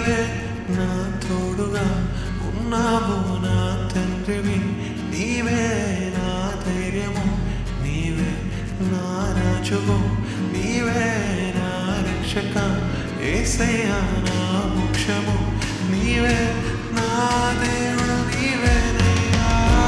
నీవే నా తోడుగా ఉన్నావు నా తండ్రివి నీవే నా ధైర్యము నీవే నా రాజువు నీవే నా రక్షక ఏసయ్యా నా మోక్షము నీవే నా దేవుడు నీవేనయ్యా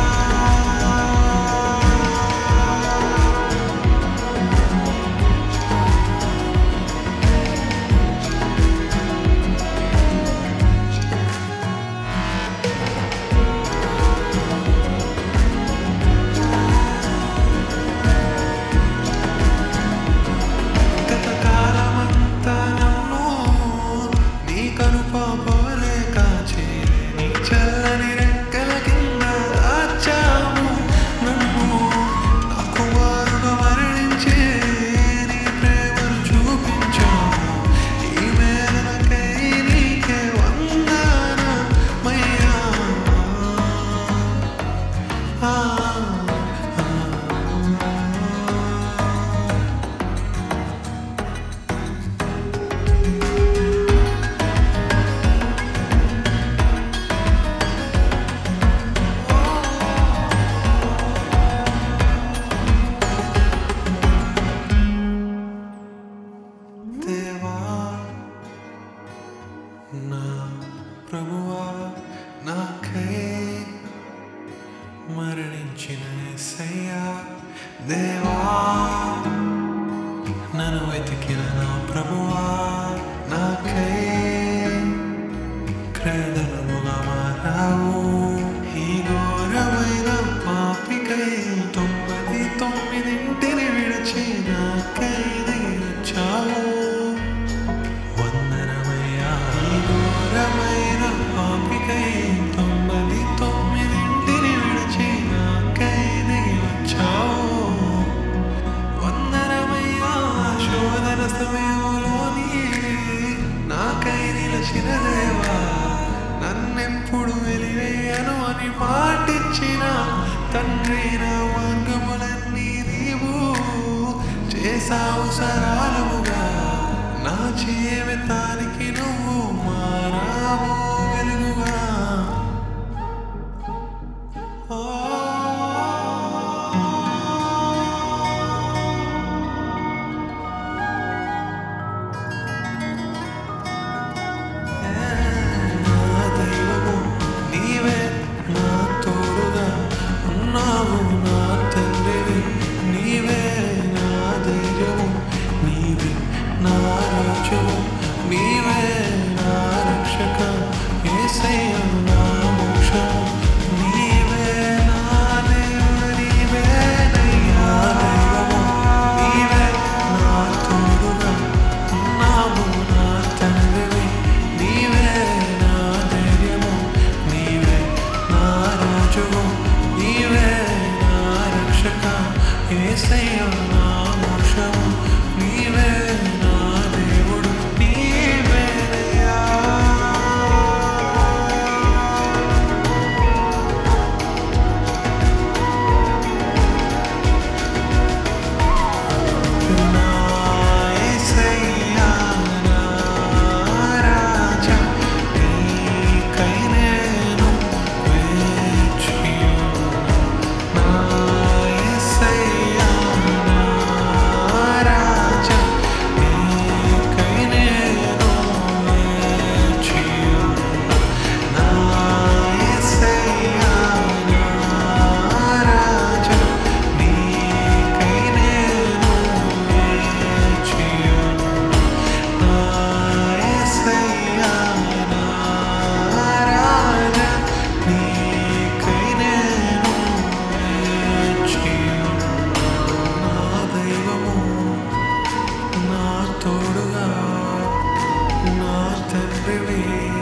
గత కాలమంతా నన్ను నీ కనుపాపలే కాచి నీ చల్లని రెక్కల కింద దాచావు నన్ను నాకు వారుగా మరణించి నీ ప్రేమను చూపించావు ఈ మేలకై నీకే వందనమయ్యా ఆ, ఆ, ఆ. దేవా నా ప్రభువా నాకై మరణించిన యేసయ్యా దేవా నన్ను వెతికిన నా ప్రభువా నాకై క్రదనముగా మారావు ఈ ఘోరమైన పాపికై తొమ్మిది తొమ్మిదింటిని విడిచి నాకై వచ్చావు వందనమయ్యా ఈ ఘోరమైన పాపికై తొమ్మిది తొమ్మిదింటిని విడిచి నాకై వచ్చావు వందనమయ్యా శోధన సమయంలోని నాకై నిలిచిన దేవా నన్నెప్పుడు వెలివేయను అని మాటిచ్చిన తండ్రి నా మార్గములన్నీ నీవు చేసావు సరాలముగా నా జీవితానికి నువ్వు మారావు వెలుగుగా నా దైవము నీవే నా తోడుగా ఉన్నావు నా తండ్రివి నీవే నా ధైర్యము నీవే నా రాజువు నీవే నా రక్షక యేసయ్య నా మోక్షము నీవే నా దేవుడు నీవేనయ్యా దైవము నీవే నా తోడుగా ఉన్నావు నా తండ్రివి నీవే నా ధైర్యము నీవే నా రాజువు నీవే నా రక్షక యేసయ్య నా మోక్షము నీవే నా దేవుడు నీవేనయ్యా నా యేసయ్యా నా రాజా నీకై నేను వేచియున్నా నా యేసయ్యా నా రాజా నీకై నేను వేచియున్నా నా యేసయ్యా నా రాజా నీకై నేను వేచియున్నా నా యేసయ్యా నా రాజా నీకై నేను వేచియున్నా నా దైవము నా తోడుగా నా తండ్రివి